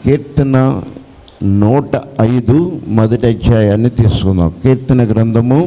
కీర్తన నూట ఐదు మొదటి అధ్యాయాన్ని తీసుకుందాం కీర్తన గ్రంథము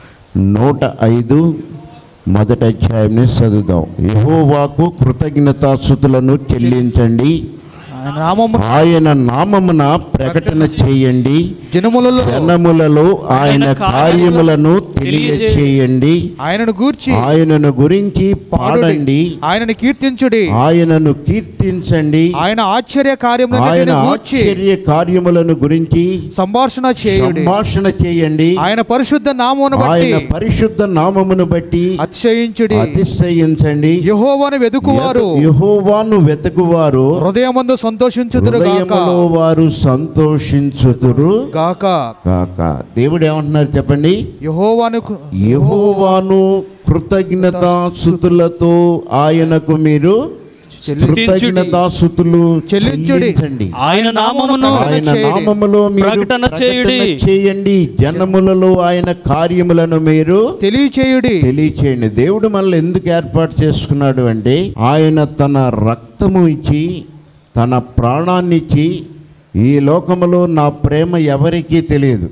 నూట ఐదు మొదటి అధ్యాయాన్ని చదువుదాం యెహోవాకు కృతజ్ఞతాస్థుతులను చెల్లించండి ఆయన నామము ఆయన నామమున ప్రకటన చేయండి జనములలో జనములలో ఆయన కార్యములను తెలియచేయండి ఆయనను గూర్చి ఆయనను గురించి పాడండి ఆయనను కీర్తించుడి ఆయనను కీర్తించండి ఆయన ఆశ్చర్య ఆయన కార్యములను గూర్చి ఆశ్చర్య కార్యములను గురించి సంభాషణ చేయుడి సంభాషణ చేయండి ఆయన పరిశుద్ధ నామమును బట్టి ఆయన పరిశుద్ధ నామమును బట్టి అతిశయించుడి అతిశయించండి యెహోవాను వెదుకువారు యెహోవాను వెతుకువారు హృదయమందు సంతోషించుదురు గాక హృదయములో వారు సంతోషించుదురు గాక కాక దేవుడు ఏమంటున్నారు చెప్పండి యెహోవాను యెహోవాను కృతజ్ఞతాసుతులతో ఆయనకు మీరు కృతజ్ఞతాసుతులు చెల్లించుడి. చెల్లించండి ఆయన నామమును ఆయన నామములో మీరు ప్రకటన ప్రకటన చేయుడి. చేయండి జనములలో ఆయన కార్యములను మీరు తెలియచేయుడి తెలియచేయండి దేవుడు మనల్ని ఎందుకు ఏర్పాటు చేసుకున్నాడు అంటే ఆయన తన రక్తము ఇచ్చి తన ప్రాణాన్ని ఇచ్చి ఈ లోకములో నా ప్రేమ ఎవరికీ తెలియదు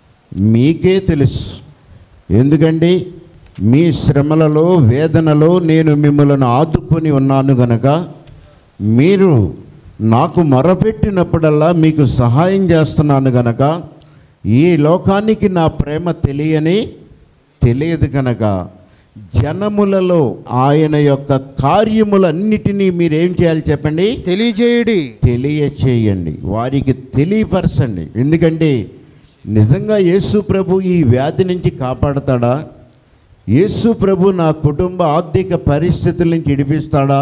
మీకే తెలుసు ఎందుకంటే మీ శ్రమలలో వేదనలో నేను మిమ్మల్ని ఆదుకొని ఉన్నాను గనక మీరు నాకు మొరపెట్టినప్పుడల్లా మీకు సహాయం చేస్తున్నాను గనక ఈ లోకానికి నా ప్రేమ తెలియని తెలియదు కనుక జనములలో ఆయన యొక్క కార్యములన్నిటినీ మీరేం చేయాలి చెప్పండి తెలియజేయుడి తెలియచేయండి వారికి తెలియపరచండి ఎందుకంటే నిజంగా యేసు ప్రభు ఈ వ్యాధి నుంచి కాపాడతాడా యేసు ప్రభు నా కుటుంబ ఆర్థిక పరిస్థితుల నుంచి ఇడిపిస్తాడా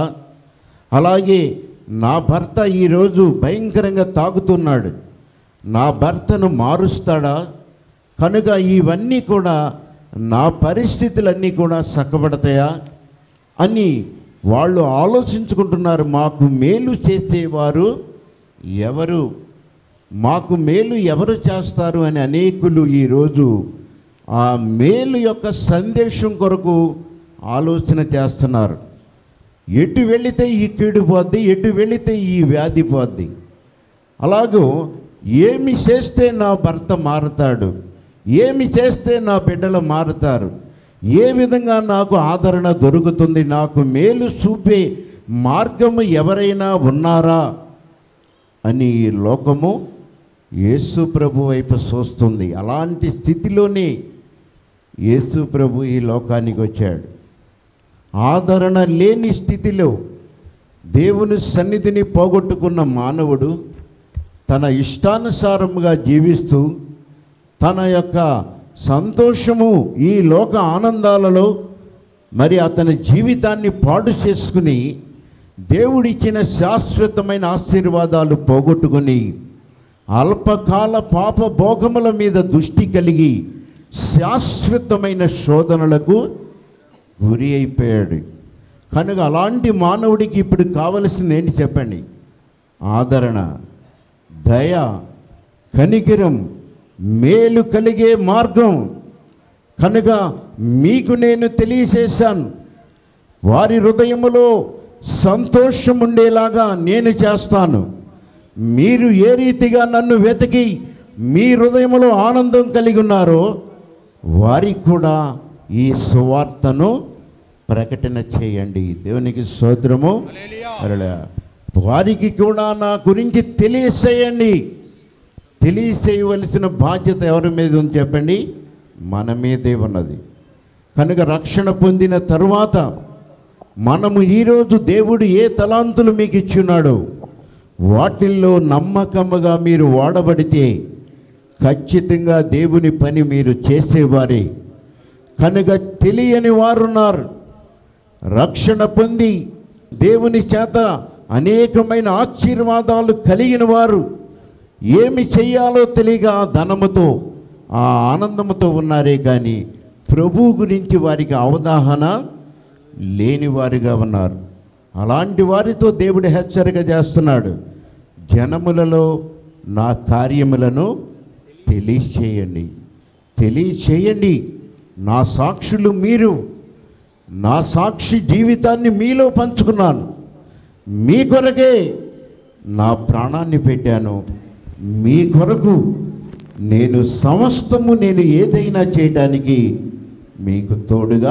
అలాగే నా భర్త ఈరోజు భయంకరంగా తాగుతున్నాడు నా భర్తను మారుస్తాడా కనుక ఇవన్నీ కూడా నా పరిస్థితులన్నీ కూడా చక్కబడతాయా అని వాళ్ళు ఆలోచించుకుంటున్నారు మాకు మేలు చేసేవారు ఎవరు మాకు మేలు ఎవరు చేస్తారు అని అనేకులు ఈరోజు ఆ మేలు యొక్క సందేశం కొరకు ఆలోచన చేస్తున్నారు ఎటు వెళితే ఈ కీడు పోద్ది ఎటు వెళితే ఈ వ్యాధి పోద్ది అలాగూ ఏమి చేస్తే నా భర్త మారుతాడు ఏమి చేస్తే నా బిడ్డలు మారుతారు ఏ విధంగా నాకు ఆదరణ దొరుకుతుంది నాకు మేలు చూపే మార్గము ఎవరైనా ఉన్నారా అని ఈ లోకము యేసు ప్రభు వైపు చూస్తుంది అలాంటి స్థితిలోనే యేసు ప్రభు ఈ లోకానికి వచ్చాడు ఆదరణ లేని స్థితిలో దేవుని సన్నిధిని పోగొట్టుకున్న మానవుడు తన ఇష్టానుసారముగా జీవిస్తూ తన యొక్క సంతోషము ఈ లోక ఆనందాలలో మరి అతని జీవితాన్ని పాడు చేసుకుని దేవుడిచ్చిన శాశ్వతమైన ఆశీర్వాదాలు పోగొట్టుకొని అల్పకాల పాప భోగముల మీద దృష్టి కలిగి శాశ్వతమైన శోధనలకు గురి అయిపోయాడు కనుక అలాంటి మానవుడికి ఇప్పుడు కావలసింది ఏంటి చెప్పండి ఆదరణ దయ కనికిరం మేలు కలిగే మార్గం కనుక మీకు నేను తెలియచేశాను వారి హృదయములో సంతోషం ఉండేలాగా నేను చేస్తాను మీరు ఏ రీతిగా నన్ను వెతికి మీ హృదయములో ఆనందం కలిగి ఉన్నారో వారికి కూడా ఈ సువార్తను ప్రకటన చేయండి దేవునికి సోదరము వారికి కూడా నా గురించి తెలియచేయండి తెలియచేయవలసిన బాధ్యత ఎవరి మీద ఉంది చెప్పండి మన మీదే ఉన్నది కనుక రక్షణ పొందిన తరువాత మనము ఈరోజు దేవుడు ఏ తలాంతులు మీకు ఇచ్చున్నాడో వాటిల్లో నమ్మకముగా మీరు వాడబడితే ఖచ్చితంగా దేవుని పని మీరు చేసేవారే కనుక తెలియని వారున్నారు రక్షణ పొంది దేవుని చేత అనేకమైన ఆశీర్వాదాలు కలిగిన వారు ఏమి చెయ్యాలో తెలియక ఆ ధనముతో ఆ ఆనందముతో ఉన్నారే కానీ ప్రభు గురించి వారికి అవగాహన లేని వారిగా ఉన్నారు అలాంటి వారితో దేవుడు హెచ్చరిక చేస్తున్నాడు జనములలో నా కార్యములను తెలియచేయండి తెలియచేయండి నా సాక్షులు మీరు నా సాక్షి జీవితాన్ని మీలో పంచుకున్నాను మీ కొరకే నా ప్రాణాన్ని పెట్టాను మీ కొరకు నేను సమస్తము నేను ఏదైనా చేయడానికి మీకు తోడుగా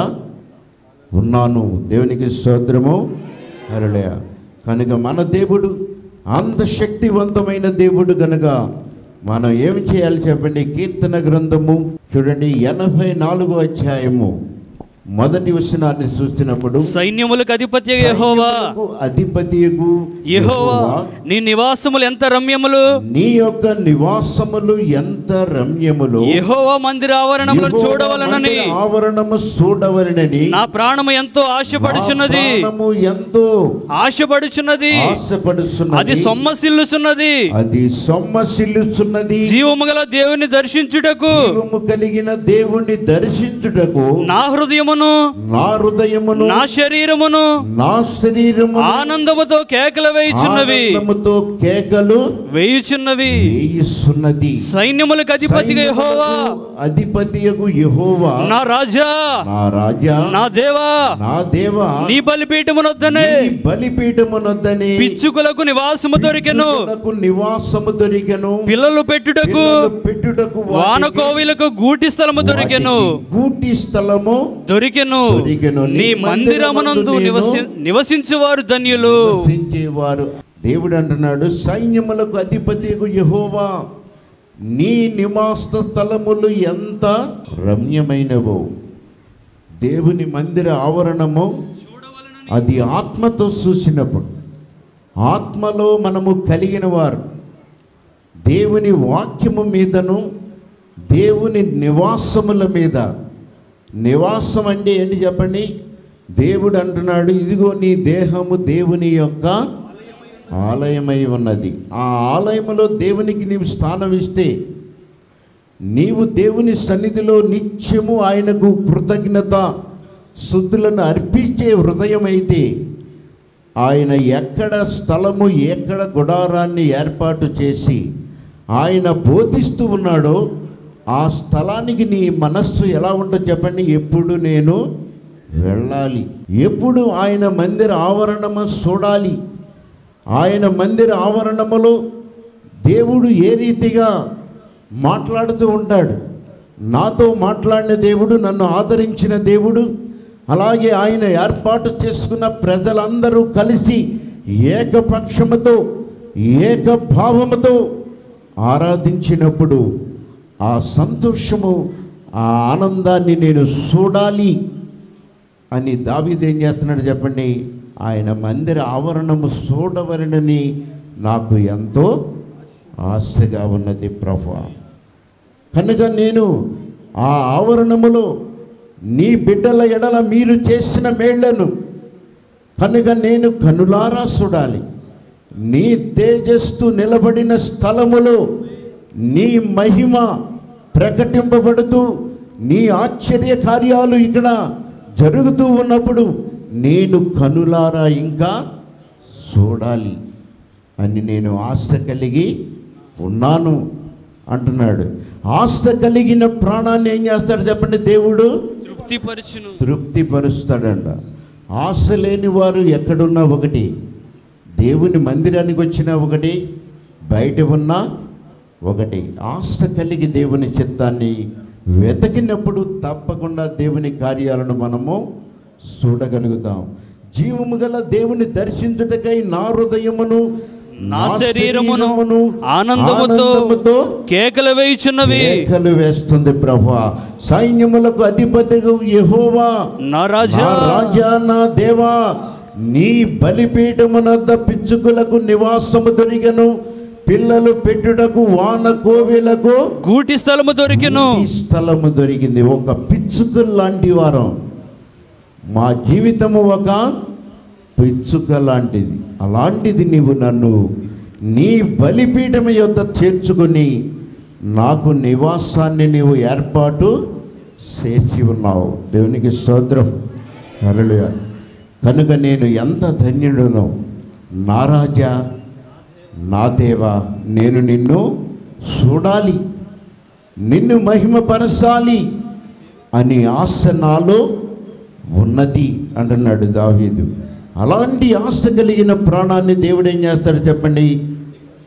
ఉన్నాను దేవునికి స్తోత్రము హరళయ కనుక మన దేవుడు అంత శక్తివంతమైన దేవుడు కనుక మనం ఏమి చేయాలి చెప్పండి కీర్తన గ్రంథము చూడండి ఎనభై నాలుగో అధ్యాయము మొదటి వచనాన్ని చూసినప్పుడు సైన్యములకు అధిపతి యెహోవా సైన్యములకు అధిపతియగు యెహోవా యెహోవా, నీ నివాసములు ఎంత రమ్యములు నీ యొక్క నివాసములు ఎంత రమ్యములు యెహోవా మందిర ఆవరణములను యెహోవా చూడవలనని మందిర ఆవరణము చూడవలనని నా ప్రాణము ఎంతో ఆశపడుచున్నది నా ప్రాణము ఎంతో ఆశపడుచున్నది ఆశపడుచున్నది అది సొమ్మసిల్లుచున్నది అది సొమ్మసిల్లుచున్నది జీవము గల దేవుని దర్శించుటకు జీవము కలిగిన దేవుణ్ణి దర్శించుటకు నా హృదయమును నా హృదయమును నా శరీరమును నా శరీరము ఆనందముతో కేకలు వేయుచున్నవి ఆనందముతో కేకలు వేయుచున్నవి వేయిస్తున్నది సైన్యములకు అధిపతిగా యెహోవా అధిపతియగు యెహోవా నా రాజా నా రాజా నా దేవా నా దేవా నీ బలిపీఠమునొద్దనే నీ బలిపీఠమునొద్దని పిచ్చుకులకు నివాసము దొరికెను పిచ్చుకలకు నివాసము దొరికెను పిల్లలు పెట్టుటకు పిల్లలు పెట్టుటకు వాటికి- వాన కోవిలకు గూటి స్థలము దొరికెను వాటికి గూటి స్థలము దొరికెను దొరికెను. నీ నీ మందిరమునందు మందిరమందు నివసి నివసించువారు ధన్యులు నివసించేవారు దేవుడు అంటున్నాడు సైన్యములకు అధిపతికు యెహోవా నీ నివాస స్థలములు ఎంత రమ్యమైనవో దేవుని మందిర ఆవరణము అది ఆత్మతో చూసినప్పుడు ఆత్మలో మనము కలిగిన వారు దేవుని వాక్యము మీదను దేవుని నివాసముల మీద నివాసం అంటే ఏంటి చెప్పండి దేవుడు అంటున్నాడు ఇదిగో నీ దేహము దేవుని యొక్క ఆలయమై ఉన్నది ఆ ఆలయములో దేవునికి నీవు స్థానం ఇస్తే నీవు దేవుని సన్నిధిలో నిత్యము ఆయనకు కృతజ్ఞత శుద్ధులను అర్పించే హృదయం అయితే ఆయన ఎక్కడ స్థలము ఎక్కడ గుడారాన్ని ఏర్పాటు చేసి ఆయన బోధిస్తూ ఉన్నాడో ఆ స్థలానికి నీ మనస్సు ఎలా ఉంటుందో చెప్పండి ఎప్పుడు నేను వెళ్ళాలి ఎప్పుడు ఆయన మందిర ఆవరణము చూడాలి ఆయన మందిర ఆవరణములో దేవుడు ఏ రీతిగా మాట్లాడుతూ ఉంటాడు నాతో మాట్లాడిన దేవుడు నన్ను ఆదరించిన దేవుడు అలాగే ఆయన ఏర్పాటు చేసుకున్న ప్రజలందరూ కలిసి ఏకపక్షముతో ఏకభావముతో ఆరాధించినప్పుడు ఆ సంతోషము ఆ ఆనందాన్ని నేను చూడాలి అని దావీదు ఏం చేస్తున్నాడు చెప్పండి ఆయన మందిర ఆవరణము చూడవలనని నాకు ఎంతో ఆశగా ఉన్నది ప్రభా కనుక నేను ఆ ఆవరణములో నీ బిడ్డల ఎడల మీరు చేసిన మేళ్లను కనుక నేను కనులారా చూడాలి నీ తేజస్సు నిలబడిన స్థలములో నీ మహిమ ప్రకటింపబడుతూ నీ ఆశ్చర్య కార్యాలు ఇక్కడ జరుగుతూ ఉన్నప్పుడు నేను కనులారా ఇంకా చూడాలి అని నేను ఆశ కలిగి ఉన్నాను అంటున్నాడు ఆశ కలిగిన ప్రాణాన్ని ఏం చేస్తాడు చెప్పండి దేవుడు తృప్తిపరచును తృప్తిపరుస్తాడంట ఆశ లేని వారు ఎక్కడున్నా ఒకటి దేవుని మందిరానికి వచ్చినా ఒకటి బయట ఉన్నా ఒకటి ఆశ కలిగి దేవుని చిత్తాన్ని వెతకినప్పుడు తప్పకుండా దేవుని కార్యాలను మనము చూడగలుగుతాం జీవము గల దేవుని దర్శించుటకై నా హృదయమును నా శరీరమును శరీరమును ఆనందముతో ఆనందముతో కేకలు వేయుచున్నవి కేకలు వేస్తుంది ప్రభా సైన్యములకు అధిపతిగా యెహోవా నా రాజా నా రాజా నా దేవా నీ బలిపీఠమునద్ద పిచ్చుకులకు నివాసము దొరికెను పిల్లలు పెట్టుటకు వాన కోవిలకు గూటి స్థలము దొరికెను ఈ స్థలము దొరికింది ఒక పిచ్చుక లాంటి వారం మా జీవితము ఒక పిచ్చుక లాంటిది అలాంటిది నీవు నన్ను నీ బలిపీఠం యొద్ద చేర్చుకుని నాకు నివాసాన్ని నీవు ఏర్పాటు చేసి ఉన్నావు దేవునికి స్తోత్రం హల్లెలూయా కనుక నేను ఎంత ధన్యుడునో నా రాజా నా దేవా నేను నిన్ను చూడాలి నిన్ను మహిమపరచాలి అని ఆశ నాలో ఉన్నది అంటున్నాడు దావీదు అలాంటి ఆశ కలిగిన ప్రాణాన్ని దేవుడు ఏం చేస్తాడు చెప్పండి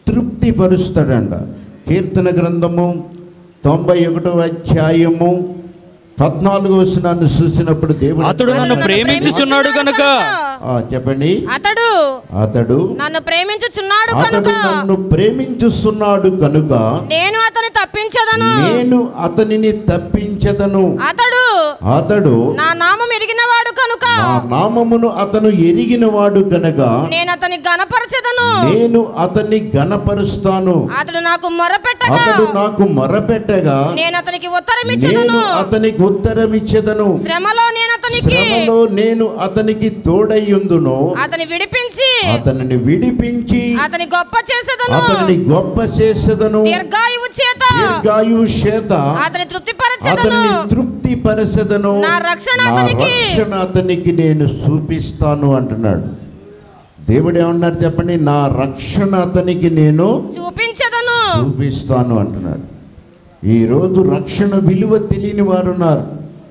తృప్తిపరుస్తాడంట కీర్తన గ్రంథము తొంభై ఒకటో అధ్యాయము పద్నాలుగో వచనాన్ని చూసినప్పుడు దేవుడు అతడు నన్ను ప్రేమించుచున్నాడు కనుక ఆ, చెప్పండి అతడు అతడు నన్ను ప్రేమించుచున్నాడు అతడు కనుక నన్ను ప్రేమించుస్తున్నాడు కనుక నేను అతని తప్పించదను నేను అతనిని తప్పించదను అతడు అతడు నా నామం ఎరిగినవాడు కనుక నా నామమును అతను ఎరిగిన వాడు కనుక నేను అతని గణపరచెదను నేను అతన్ని గణపరుస్తాను అతడు నాకు మొరపెట్టగా అతడు నాకు మొరపెట్టగా నేను అతనికి ఉత్తరం నేను ఇచ్చేదను అతనికి ఉత్తరం ఇచ్చేదను శ్రమలో నేను అతనికి శ్రమలో నేను అతనికి తోడయ్యుందును అతని విడిపించి అతనిని విడిపించి అతని గొప్ప చేసేదను అతనిని గొప్ప చేసేదను దీర్ఘాయువు చేత దీర్ఘాయు చేత అతని తృప్తిపరచెదను అతనిని తృప్తి పరచదను నా రక్షణ నా అతనికి. రక్షణ అతనికి నేను చూపిస్తాను అంటున్నాడు దేవుడు ఏమన్నారు చెప్పండి నా రక్షణ అతనికి నేను చూపించదను చూపిస్తాను అంటున్నాడు ఈరోజు రక్షణ విలువ తెలియని వారు ఉన్నారు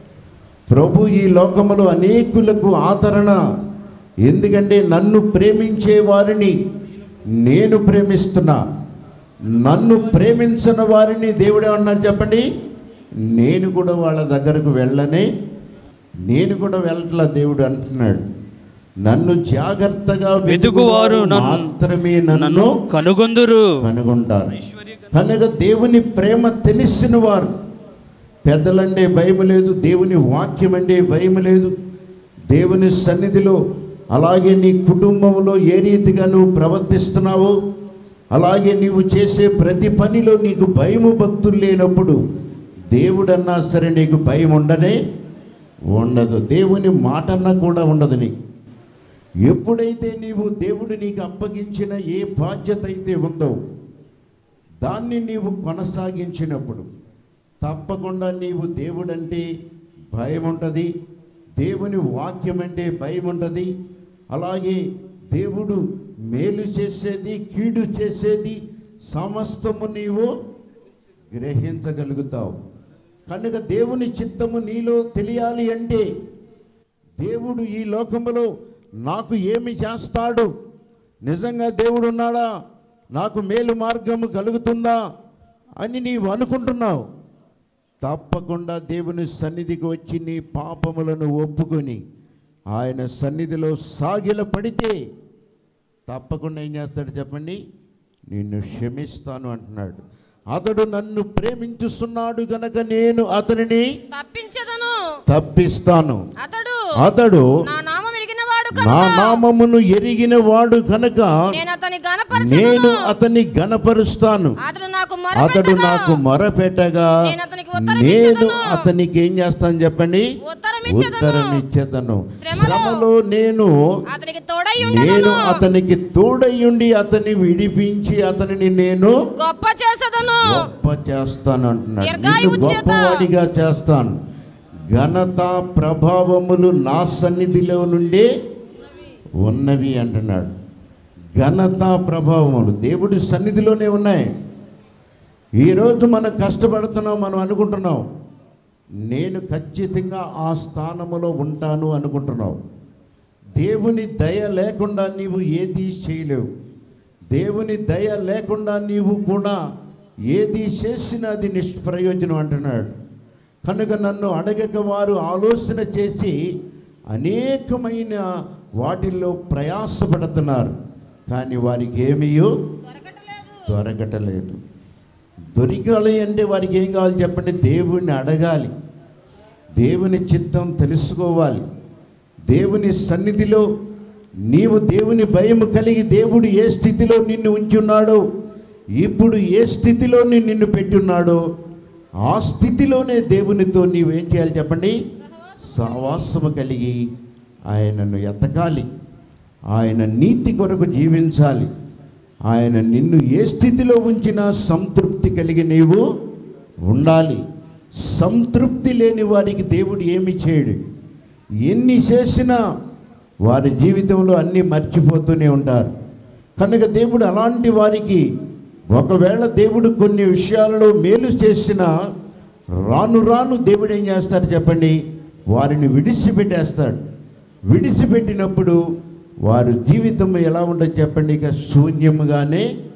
ప్రభు ఈ లోకములో అనేకులకు ఆదరణ ఎందుకంటే నన్ను ప్రేమించే వారిని నేను ప్రేమిస్తున్నా నన్ను ప్రేమించిన వారిని దేవుడే అన్నారు చెప్పండి నేను కూడా వాళ్ళ దగ్గరకు వెళ్ళనే నేను కూడా వెళ్ళట్లా దేవుడు అంటున్నాడు నన్ను జాగ్రత్తగా వెతుకువారు నన్ను- మాత్రమే నన్ను నన్ను కనుగొందురు కనుగొంటారు కనుక దేవుని ప్రేమ తెలిసిన వారు పెద్దలంటే భయం లేదు దేవుని వాక్యం అంటే భయం లేదు దేవుని సన్నిధిలో అలాగే నీ కుటుంబంలో ఏ రీతిగా నువ్వు ప్రవర్తిస్తున్నావో అలాగే నీవు చేసే ప్రతి పనిలో నీకు భయము భక్తులు లేనప్పుడు దేవుడన్నా సరే నీకు భయం ఉండనే ఉండదు దేవుని మాటన్నా కూడా ఉండదు నీకు ఎప్పుడైతే నీవు దేవుడు నీకు అప్పగించిన ఏ బాధ్యత అయితే ఉందో దాన్ని నీవు కొనసాగించినప్పుడు తప్పకుండా నీవు దేవుడంటే భయం ఉంటుంది దేవుని వాక్యం అంటే భయం ఉంటుంది అలాగే దేవుడు మేలు చేసేది కీడు చేసేది సమస్తము నీవు గ్రహించగలుగుతావు కనుక దేవుని చిత్తము నీలో తెలియాలి అంటే దేవుడు ఈ లోకములో నాకు ఏమి చేస్తాడు నిజంగా దేవుడు ఉన్నాడా నాకు మేలు మార్గము కలుగుతుందా అని నీవు అనుకుంటున్నావు తప్పకుండా దేవుని సన్నిధికి వచ్చి నీ పాపములను ఒప్పుకొని ఆయన సన్నిధిలో సాగిల పడితే తప్పకుండా ఏం చేస్తాడు చెప్పండి నిన్ను క్షమిస్తాను అంటున్నాడు అతడు నన్ను ప్రేమించుస్తున్నాడు గనక నేను అతనిని తప్పించదను తప్పిస్తాను అతడు అతడు నా నామం ఎరిగినవాడు నా కనుక నామమును ఎరిగిన వాడు కనుక నేను అతని నేను గణపరచెదను అతన్ని గణపరుస్తాను అతడు నాకు అతడు మొరపెట్టగా నాకు మొరపెట్టగా నేను అతనికి ఉత్తరం నేను ఇచ్చేదను. అతనికి ఏం చేస్తాను చెప్పండి ఉత్తరం ఇచ్చేదను. ఉత్తరం ఇచ్చేదను శ్రమలో శ్రమలో నేను అతనికి తోడై నేను ఉండను అతనికి తోడయ్యుండి అతన్ని విడిపించి అతనిని నేను గొప్ప చేసేదను గొప్ప చేస్తాను అంటున్నాడు దీర్ఘాయువు నిన్ను చేత. గొప్పవాడిగా చేస్తాను ఘనత ప్రభావములు నా సన్నిధిలో నుండే ఉన్నవి అంటున్నాడు ఘనత ప్రభావములు దేవుడి సన్నిధిలోనే ఉన్నాయి ఈరోజు మనం కష్టపడుతున్నాం మనం అనుకుంటున్నాం నేను ఖచ్చితంగా ఆ స్థానములో ఉంటాను అనుకుంటున్నావు దేవుని దయ లేకుండా నీవు ఏది చేయలేవు దేవుని దయ లేకుండా నీవు కూడా ఏది చేసినా అది నిష్ప్రయోజనం అంటున్నాడు కనుక నన్ను అడగక వారు ఆలోచన చేసి అనేకమైన వాటిల్లో ప్రయాసపడుతున్నారు కానీ వారికి ఏమీయో దొరకటలేదు దొరికాలి అంటే వారికి ఏం కావాలి చెప్పండి దేవుణ్ణి అడగాలి దేవుని చిత్తం తెలుసుకోవాలి దేవుని సన్నిధిలో నీవు దేవుని భయం కలిగి దేవుడు ఏ స్థితిలో నిన్ను ఉంచున్నాడో ఇప్పుడు ఏ స్థితిలో ని- నిన్ను పెట్టున్నాడో ఆ స్థితిలోనే దేవునితో నీవేం చేయాలి చెప్పండి సహవాసము కలిగి ఆయనను ఎతకాలి ఆయన నీతి కొరకు జీవించాలి ఆయన నిన్ను ఏ స్థితిలో ఉంచినా సంతృప్తి కలిగి నీవు ఉండాలి సంతృప్తి లేని వారికి దేవుడు ఏమి చేయడు ఎన్ని చేసినా వారి జీవితంలో అన్నీ మర్చిపోతూనే ఉంటారు కనుక దేవుడు అలాంటి వారికి ఒకవేళ దేవుడు కొన్ని విషయాలలో మేలు చేసినా రాను రాను దేవుడు ఏం చేస్తాడు చెప్పండి వారిని విడిచిపెట్టేస్తాడు విడిచిపెట్టినప్పుడు వారి జీవితం ఎలా ఉండదు చెప్పండి ఇక శూన్యముగానే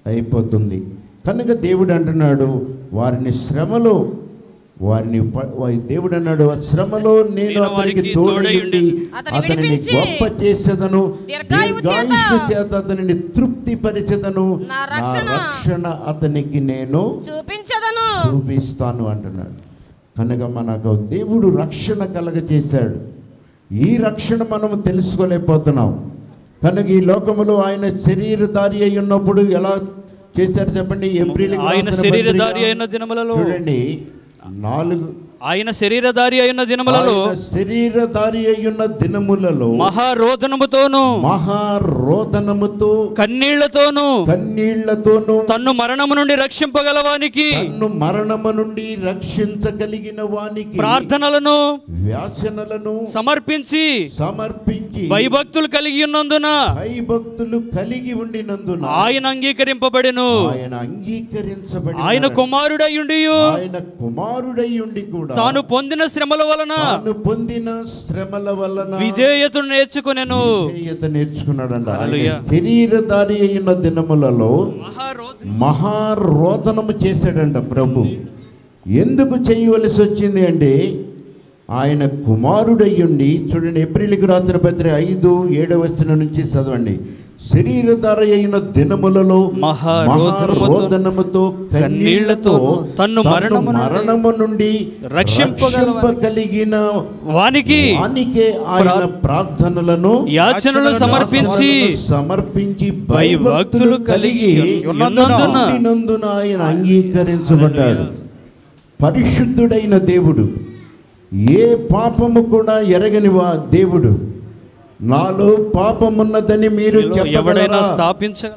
అయిపోతుంది కనుక దేవుడు అంటున్నాడు వారిని శ్రమలో వారిని ప- వా- దేవుడు అన్నాడు "ఆ శ్రమలో నేను నేను అతనికి వారికి తోడై తోడై ఉండి అతన్ని అతనిని విడిపించి గొప్ప చేసేదను దీర్ఘాయువు చేత దీర్ఘాయుష్షు చేత అతనిని తృప్తి పరిచేదను నా నా రక్షణ రక్షణ అతనికి నేను చూపించదను చూపిస్తాను అంటున్నాడు కనుక మనకు దేవుడు రక్షణ కలగజేశాడు ఈ రక్షణ మనం తెలుసుకోలేకపోతున్నాం కనుక ఈ లోకములో ఆయన శరీరధారి అయి ఉన్నప్పుడు ఎలా చేశారు చెప్పండి ఏప్రిల్ ఆయన శరీరధారి అయిన దినములలో చూడండి నాలుగు ఆయన శరీరధారి అయిన దినములలో ఆయన శరీరధారి అయ్యున్న దినములలో మహారోదనముతోను మహారోదనముతో కన్నీళ్లతోను కన్నీళ్లతోనూ తన్ను మరణము నుండి రక్షింపగలవానికి తన్ను మరణము నుండి రక్షించగలిగిన వానికి ప్రార్థనలను వ్యాసనలను సమర్పించి సమర్పించి భయభక్తులు కలిగి ఉన్నందున భక్తులు కలిగి ఉండినందున ఆయన అంగీకరింపబడెను ఆయన అంగీకరించబడి ఆయన కుమారుడయ్యుండి ఆయన కుమారుడై ఉండి కూడా తాను పొందిన శ్రమల వలన తాను పొందిన శ్రమల వలన విధేయతను నేర్చుకునేను విధేయత నేర్చుకున్నాడంట ఆయన హల్లెలూయా. శరీరధారి అయిన దినములలో మహారోధ మహారోదనము చేశాడంట ప్రభు ఎందుకు చేయవలసి వచ్చింది అంటే ఆయన కుమారుడయ్యుండి చూడండి ఏప్రిల్కి రాత్రి పత్రిక ఐదు ఏడవ వచనం నుంచి చదవండి శరీరధార అయిన దినములలో మహారోదనముతో, మహారోదనముతో కన్నీళ్లతో తన్ను మరణము నుండి మరణము నుండి రక్షింపగలవాని- రక్షింపగలిగిన వానికి వానికే ఆయన ప్రార్థనలను యాచనలు సమర్పించి సమర్పించి భయభక్తులు భయభక్తులు కలిగి ఉన్నందున ఉండినందున ఆయన అంగీకరించబడ్డాడు పరిశుద్ధుడైన దేవుడు ఏ పాపము కూడా ఎరగని వా దేవుడు నాలో పాపమున్నదని మీరు ఎవడైనా చెప్పగలరా స్థాపించగల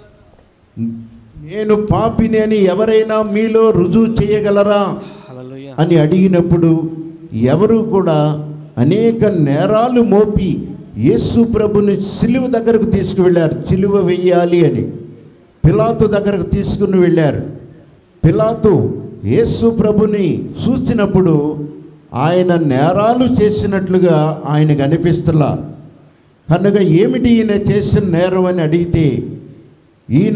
నేను పాపిని అని ఎవరైనా మీలో రుజువు చేయగలరా హల్లెలూయా. అని అడిగినప్పుడు ఎవరు కూడా అనేక నేరాలు మోపి యేసు ప్రభుని సిలువ దగ్గరకు తీసుకువెళ్ళారు సిలువ వెయ్యాలి అని పిలాతు దగ్గరకు తీసుకుని వెళ్ళారు పిలాతు యేసు ప్రభుని చూసినప్పుడు ఆయన నేరాలు చేసినట్లుగా ఆయనకు అనిపిస్తులా కనుక ఏమిటి ఈయన చేసిన నేరం అని అడిగితే ఈయన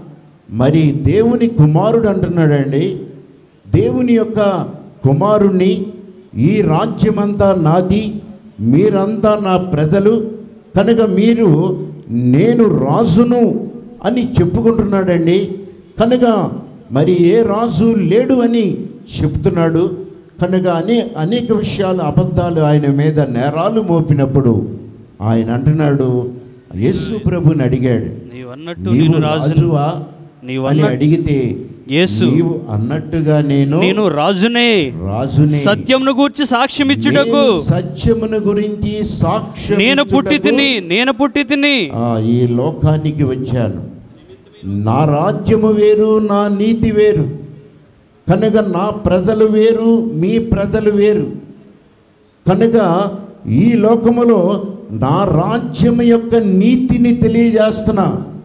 మరి దేవుని కుమారుడు అంటున్నాడండి దేవుని యొక్క కుమారుణ్ణి ఈ రాజ్యమంతా నాది మీరంతా నా ప్రజలు కనుక మీరు నేను రాజును అని చెప్పుకుంటున్నాడండి కనుక మరి ఏ రాజు లేడు అని చెప్తున్నాడు కనుక అనే అనేక విషయాలు అబద్ధాలు ఆయన మీద నేరాలు మోపినప్పుడు ఆయన అంటున్నాడు యేసు ప్రభుని అడిగాడు నీవు అన్నట్టు నీవు నేను రాజును రాజువా నీవు అని అన్నట్టు అడిగితే యేసు నీవు అన్నట్టుగా నేను నేను రాజునే రాజుని సత్యమును గూర్చి సాక్ష్యం ఇచ్చుటకు నేను సత్యమును గురించి సాక్ష్యం నేను పుట్టి ఇచ్చుటకు, తిని నేను పుట్టి తిని ఆ, ఈ లోకానికి వచ్చాను నా రాజ్యము వేరు నా నీతి వేరు కనుక నా ప్రజలు వేరు మీ ప్రజలు వేరు కనుక ఈ లోకములో నా రాజ్యము యొక్క నీతిని తెలియజేస్తున్నా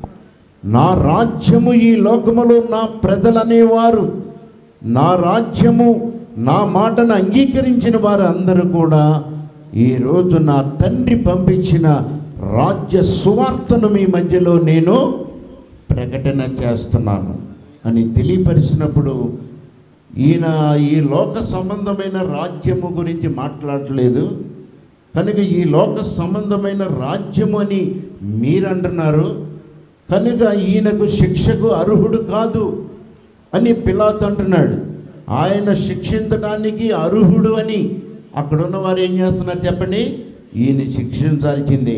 నా రాజ్యము ఈ లోకములో నా ప్రజలనేవారు నా రాజ్యము నా మాటను అంగీకరించిన వారు అందరూ కూడా ఈరోజు నా తండ్రి పంపించిన రాజ్య సువార్తను మీ మధ్యలో నేను ప్రకటన చేస్తున్నాను అని తెలియపరిచినప్పుడు ఈయన ఈ లోక సంబంధమైన రాజ్యము గురించి మాట్లాడలేదు కనుక ఈ లోక సంబంధమైన రాజ్యము అని మీరు అంటున్నారు కనుక ఈయనకు శిక్షకు అర్హుడు కాదు అని పిలాత్ అంటున్నాడు ఆయన శిక్షించడానికి అర్హుడు అని అక్కడ ఉన్న వారు ఏం చేస్తున్నారు చెప్పండి ఈయన శిక్షించాల్సిందే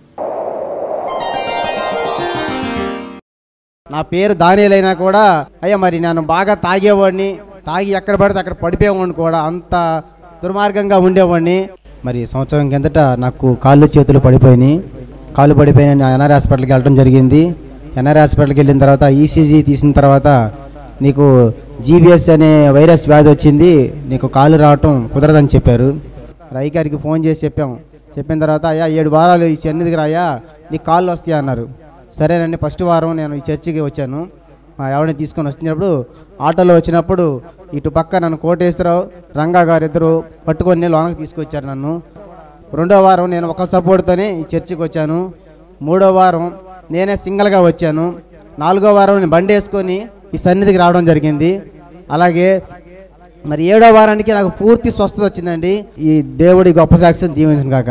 నా పేరు దానిలైనా కూడా అయ్యా మరి నేను బాగా తాగేవాడిని తాగి ఎక్కడ పడితే అక్కడ పడిపోయేవాడిని కూడా అంత దుర్మార్గంగా ఉండేవాడిని మరి సంవత్సరం కిందట నాకు కాళ్ళు చేతులు పడిపోయినాయి కాళ్ళు పడిపోయిన ఎన్ఆర్ హాస్పిటల్కి వెళ్ళడం జరిగింది ఎన్ఆర్ హాస్పిటల్కి వెళ్ళిన తర్వాత ఈసీజీ తీసిన తర్వాత నీకు జీబీఎస్ అనే వైరస్ వ్యాధి వచ్చింది నీకు కాళ్ళు రావటం కుదరదని చెప్పారు రై గారికి ఫోన్ చేసి చెప్పాం చెప్పిన తర్వాత అయ్యా ఏడు వారాలు ఈ సన్నిధికి రాయా నీకు కాళ్ళు వస్తాయి అన్నారు సరేనండి ఫస్ట్ వారం నేను ఈ చర్చికి వచ్చాను మా ఎవరిని తీసుకొని వచ్చినప్పుడు ఆటోలో వచ్చినప్పుడు ఇటు పక్క నన్ను కోటేశ్వరరావు రంగా గారు ఇద్దరు పట్టుకొని లోనకి తీసుకొచ్చారు నన్ను రెండో వారం నేను ఒక సపోర్ట్తోనే ఈ చర్చికి వచ్చాను మూడో వారం నేనే సింగిల్గా వచ్చాను నాలుగో వారం నేను బండి వేసుకొని ఈ సన్నిధికి రావడం జరిగింది అలాగే మరి ఏడో వారానికి నాకు పూర్తి స్వస్థత వచ్చిందండి ఈ దేవుడి గొప్ప సాక్ష్యం దీవించిన కాక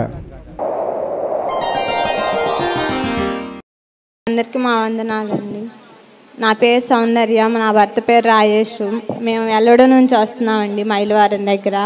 అందరికీ మా వందనాలండి నా పేరు సౌందర్య నా భర్త పేరు రాజేష్ మేము ఎల్లడ నుంచి వస్తున్నామండి మైలవారం దగ్గర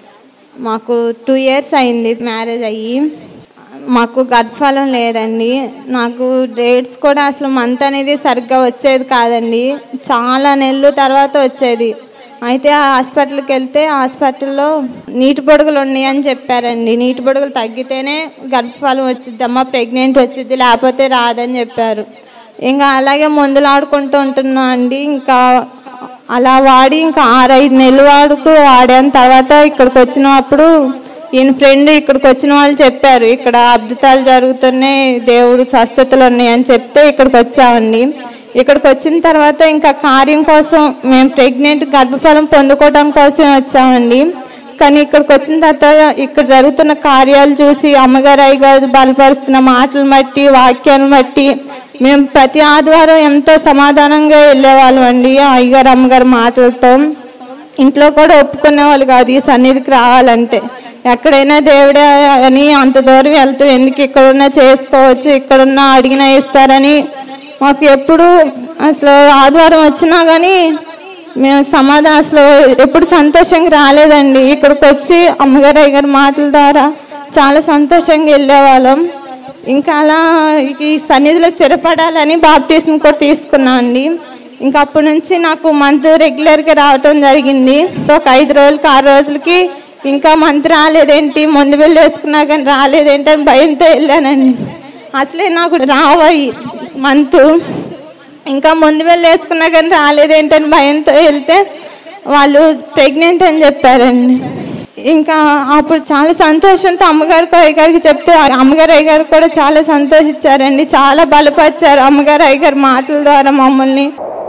మాకు టూ ఇయర్స్ అయింది మ్యారేజ్ అయ్యి మాకు గర్భఫలం లేదండి నాకు డేట్స్ కూడా అసలు మంత్ అనేది సరిగ్గా వచ్చేది కాదండి చాలా నెలలు తర్వాత వచ్చేది అయితే ఆ హాస్పిటల్కి వెళ్తే హాస్పిటల్లో నీటి పొడుగులు ఉన్నాయి అని చెప్పారండి నీటి పొడుగులు తగ్గితేనే గర్భఫలం వచ్చిద్దమ్మా ప్రెగ్నెంట్ వచ్చిద్ది లేకపోతే రాదని చెప్పారు ఇంకా అలాగే మందులు ఆడుకుంటూ ఉంటున్నా అండి ఇంకా అలా వాడి ఇంకా ఆరైదు నెలలు వాడుకు వాడాను తర్వాత ఇక్కడికి వచ్చినప్పుడు ఈయన ఫ్రెండ్ ఇక్కడికి వచ్చిన వాళ్ళు చెప్పారు ఇక్కడ అద్భుతాలు జరుగుతున్నాయి దేవుడు స్వస్థతలు ఉన్నాయి అని చెప్తే ఇక్కడికి వచ్చామండి ఇక్కడికి వచ్చిన తర్వాత ఇంకా కార్యం కోసం మేము ప్రెగ్నెంట్ గర్భఫలం పొందుకోవడం కోసం వచ్చామండి కానీ ఇక్కడికి వచ్చిన తర్వాత ఇక్కడ జరుగుతున్న కార్యాలు చూసి అమ్మగారు అయ్యగారు బలపరుస్తున్న మాటలు బట్టి వాక్యాలను బట్టి మేము ప్రతి ఆదివారం ఎంతో సమాధానంగా వెళ్ళేవాళ్ళం అండి అయ్యగారు అమ్మగారు మాటలతో ఇంట్లో కూడా ఒప్పుకునే వాళ్ళు కాదు ఈ సన్నిధికి రావాలంటే ఎక్కడైనా దేవుడే అని అంత దూరం వెళ్తూ ఎందుకు ఇక్కడున్నా చేసుకోవచ్చు ఇక్కడున్నా అడిగినా ఇస్తారని మాకు ఎప్పుడు అసలు ఆదివారం వచ్చినా కానీ మేము సమాధానం అసలు ఎప్పుడు సంతోషంగా రాలేదండి ఇక్కడికి వచ్చి అమ్మగారు అయ్యగారి మాటల ద్వారా చాలా సంతోషంగా వెళ్ళేవాళ్ళం ఇంకా అలా ఈ సన్నిధిలో స్థిరపడాలని బాప్టిజం కూడా తీసుకున్నాం అండి ఇంకా అప్పటి నుంచి నాకు మంత్ రెగ్యులర్గా రావటం జరిగింది ఒక ఐదు రోజులకి ఆరు రోజులకి ఇంకా మంత్ రాలేదేంటి ముందు వెళ్ళి వేసుకున్నా కానీ రాలేదేంటి అని భయంతో వెళ్ళానండి అసలే నాకు రావాయి మంత్ ఇంకా ముందు వెళ్ళి వేసుకున్నా కానీ రాలేదేంటని భయంతో వెళ్తే వాళ్ళు ప్రెగ్నెంట్ అని చెప్పారండి ఇంకా అప్పుడు చాలా సంతోషంతో అమ్మగారికి అయ్యగారికి చెప్తే అమ్మగారు అయ్యగారు కూడా చాలా సంతోషించారండి చాలా బలపరిచారు అమ్మగారు అయ్యగారు మాటల ద్వారా మమ్మల్ని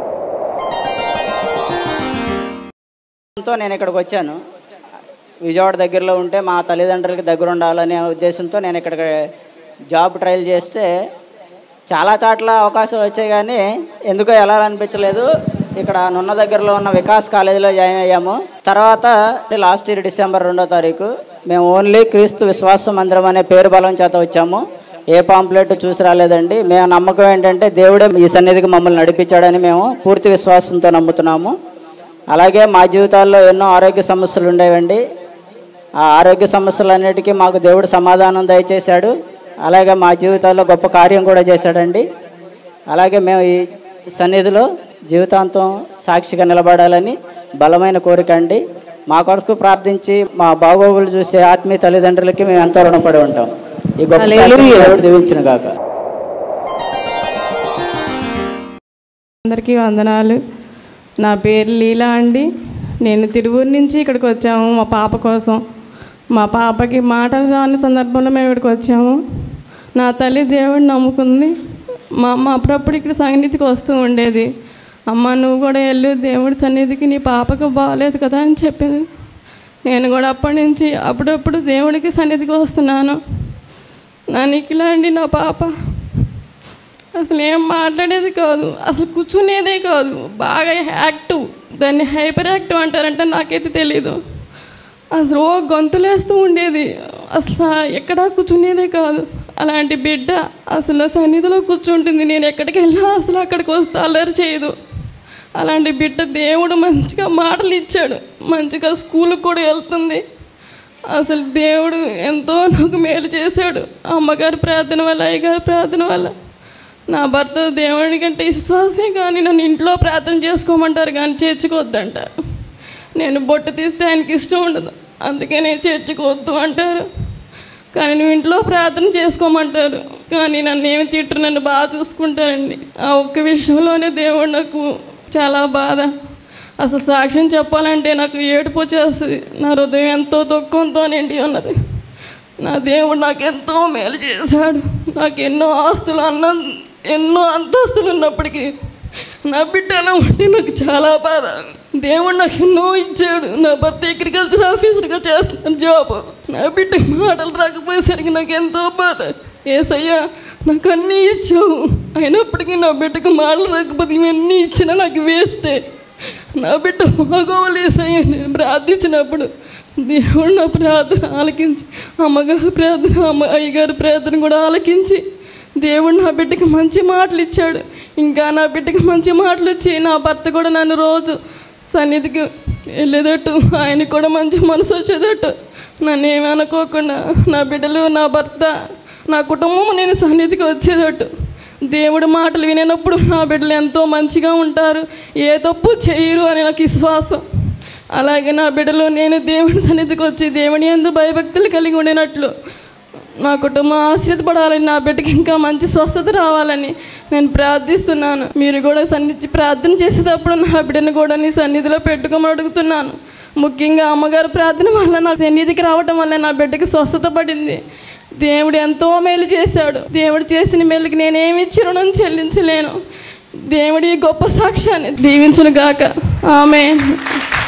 తో నేను ఇక్కడికి వచ్చాను విజయవాడ దగ్గరలో ఉంటే మా తల్లిదండ్రులకి దగ్గర ఉండాలనే ఉద్దేశంతో నేను ఇక్కడ జాబ్ ట్రయల్ చేస్తే చాలా చాట్ల అవకాశాలు వచ్చాయి కానీ ఎందుకో ఎలా అనిపించలేదు ఇక్కడ నున్న దగ్గరలో ఉన్న వికాస్ కాలేజీలో జాయిన్ అయ్యాము తర్వాత లాస్ట్ ఇయర్ డిసెంబర్ రెండో తారీఖు మేము ఓన్లీ క్రీస్తు విశ్వాస మందిరం అనే పేరు బలం చేత వచ్చాము ఏ పాంప్లెట్ చూసి రాలేదండి మేము నమ్మకం ఏంటంటే దేవుడే ఈ సన్నిధికి మమ్మల్ని నడిపించాడని మేము పూర్తి విశ్వాసంతో నమ్ముతున్నాము అలాగే మా జీవితాల్లో ఎన్నో ఆరోగ్య సమస్యలు ఉండేవండి ఆ ఆరోగ్య సమస్యలన్నిటికీ మాకు దేవుడు సమాధానం దయచేశాడు అలాగే మా జీవితాల్లో గొప్ప కార్యం కూడా చేశాడండి అలాగే మేము ఈ సన్నిధిలో జీవితాంతం సాక్షిగా నిలబడాలని బలమైన కోరిక అండి మా కొరకు ప్రార్థించి మా బాగోగులు చూసే ఆత్మీయ తల్లిదండ్రులకి మేము ఎంతో రుణపడి ఉంటాం ఈ గొప్ప సాక్ష్యం దేవుడు దీవించిన గాక అందరికీ వందనాలు నా పేరు లీలా అండి నేను తిరువూరు నుంచి ఇక్కడికి వచ్చాము మా పాప కోసం మా పాపకి మాటలు రాని సందర్భంలో మేము ఇక్కడికి వచ్చాము నా తల్లి దేవుడిని నమ్ముకుంది మా అమ్మ అప్పుడప్పుడు ఇక్కడ సన్నిధికి వస్తూ ఉండేది అమ్మ నువ్వు కూడా వెళ్ళు దేవుడి సన్నిధికి నీ పాపకు బాగాలేదు కదా అని చెప్పింది నేను కూడా అప్పటి నుంచి అప్పుడప్పుడు దేవుడికి సన్నిధికి వస్తున్నాను నా నిఖిల అండి నా పాప అసలు ఏం మాట్లాడేది కాదు అసలు కూర్చునేదే కాదు బాగా యాక్టివ్ దాన్ని హైపర్ యాక్టివ్ అంటారంటే నాకైతే తెలీదు అసలు ఓ గొంతులేస్తూ ఉండేది అసలు ఎక్కడా కూర్చునేదే కాదు అలాంటి బిడ్డ అసలు సన్నిధిలో కూర్చుంటుంది నేను ఎక్కడికి వెళ్ళినా అసలు అక్కడికి వస్తే అల్లరి చేయదు అలాంటి బిడ్డ దేవుడు మంచిగా మాటలు ఇచ్చాడు మంచిగా స్కూల్కి కూడా వెళ్తుంది అసలు దేవుడు ఎంతో నాకు మేలు చేశాడు అమ్మగారి ప్రార్థన వల్ల అయ్యగారి ప్రార్థన వల్ల నా భర్త దేవుడి కంటే విశ్వాసే కానీ నన్ను ఇంట్లో ప్రార్థన చేసుకోమంటారు కానీ చేర్చుకోవద్దంటారు నేను బొట్టు తీస్తే ఆయనకి ఇష్టం ఉండదు అందుకే నేను చేర్చుకోవద్దు అంటారు కానీ నువ్వు ఇంట్లో ప్రార్థన చేసుకోమంటారు కానీ నన్ను ఏమి తిట్టరు నన్ను బాగా చూసుకుంటారండి ఆ ఒక్క విషయంలోనే దేవుడు నాకు చాలా బాధ అసలు సాక్ష్యం చెప్పాలంటే నాకు ఏడుపు వచ్చేస్తుంది నా హృదయం ఎంతో దుఃఖంతో నిండి ఉన్నది నా దేవుడు నాకు ఎంతో మేలు చేశాడు నాకు ఎన్నో ఆస్తులు అన్న ఎన్నో అంతస్తులు ఉన్నప్పటికీ నా బిడ్డ ఎలా ఉంటే నాకు చాలా బాధ దేవుడు నాకు ఎన్నో ఇచ్చాడు నా భర్త అగ్రికల్చర్ ఆఫీసర్గా చేస్తున్నాను జాబ్ నా బిడ్డ మాటలు రాకపోయేసరికి నాకు ఎంతో బాధ ఏసయ్యా నాకు అన్నీ ఇచ్చావు అయినప్పటికీ నా బిడ్డకు మాటలు రాకపోతే ఇవన్నీ ఇచ్చినా నాకు వేస్టే నా బిడ్డ బాగోలేసాయి నేను ప్రార్థించినప్పుడు దేవుడు నా ప్రార్థన ఆలకించి అమ్మగారి ప్రార్థన అమ్మ అయ్యగారి ప్రార్థన కూడా ఆలకించి దేవుడు నా బిడ్డకి మంచి మాటలు ఇచ్చాడు ఇంకా నా బిడ్డకి మంచి మాటలు ఇచ్చి నా భర్త కూడా నన్ను రోజు సన్నిధికి వెళ్ళేటట్టు ఆయనకు కూడా మంచి మనసు వచ్చేటట్టు నన్ను ఏమీ అనుకోకుండా నా బిడ్డలు నా భర్త నా కుటుంబం నేను సన్నిధికి వచ్చేటట్టు దేవుడి మాటలు వినేటప్పుడు నా బిడ్డలు ఎంతో మంచిగా ఉంటారు ఏ తప్పు చేయరు అని నాకు విశ్వాసం అలాగే నా బిడ్డలు నేను దేవుని సన్నిధికి వచ్చి దేవుని ఎందు భయభక్తులు కలిగి ఉండినట్లు నా కుటుంబం ఆశ్రయపడాలని నా బిడ్డకి ఇంకా మంచి స్వస్థత రావాలని నేను ప్రార్థిస్తున్నాను మీరు కూడా సన్నిధి ప్రార్థన చేసేటప్పుడు నా బిడ్డను కూడా నీ సన్నిధిలో పెట్టుకోమని అడుగుతున్నాను ముఖ్యంగా అమ్మగారు ప్రార్థన వల్ల నా సన్నిధికి రావటం వల్ల నా బిడ్డకి స్వస్థత పడింది దేవుడు ఎంతో మేలు చేశాడు దేవుడు చేసిన మేలుకి నేనేమి ఇచ్చి రుణం చెల్లించలేను దేవుడి గొప్ప సాక్ష్యాన్ని దీవించును గాక ఆమె